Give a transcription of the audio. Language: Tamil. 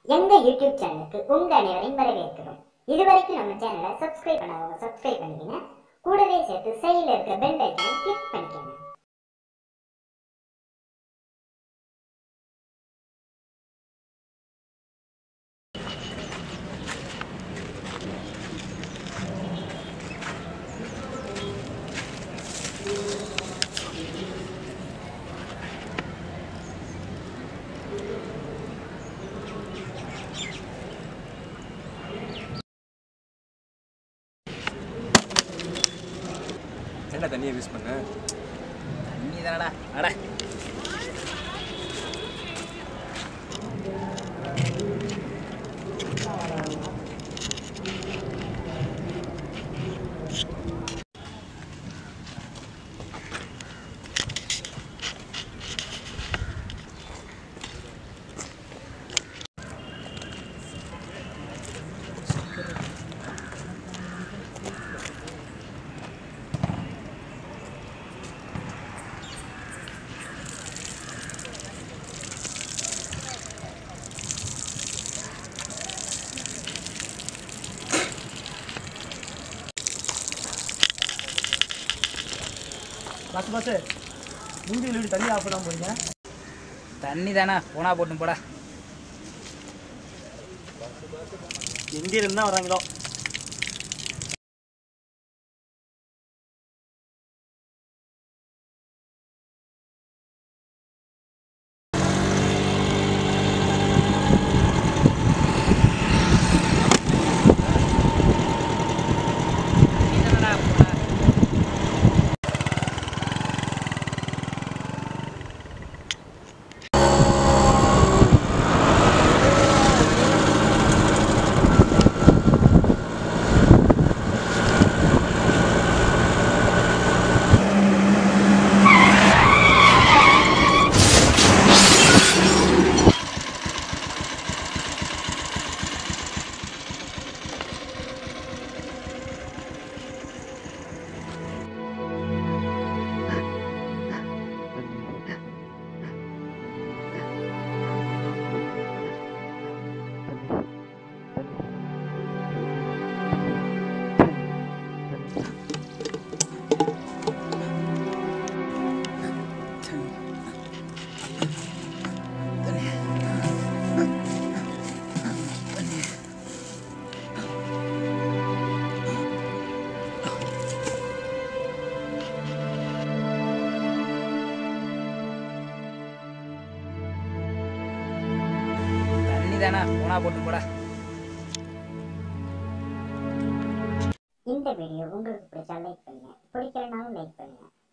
எங்க யூடியூப் சேனலுக்கு உங்க அனைவரையும் வரவேற்கிறோம் இதுவரைக்கும் நம்ம சேனலை சப்ஸ்கிரைப் பண்ணாதவங்க சப்ஸ்கிரைப் பண்ணிக்கங்க கூடவே சேர்த்து சைடில் இருக்கிற பெல் ஐக்கானை கிளிக் பண்ணிக்கங்க என்ன தண்ணியை யூஸ் பண்ண நீ தானடா அட பஸ் பஸ் முந்தி வீடு தண்ணி ஆஃப் தான் போறீங்க தண்ணி தானே போனா போட்டும் போடா எங்க இருந்தா வராங்களோ நீ தானடா போடா தண்ணி தானே போனா போட்டும் போடா இந்த வீடியோ உங்களுக்கு பிடிச்சா லைக் பண்ணுங்க பிடிக்கலனாலும் லைக் பண்ணுங்க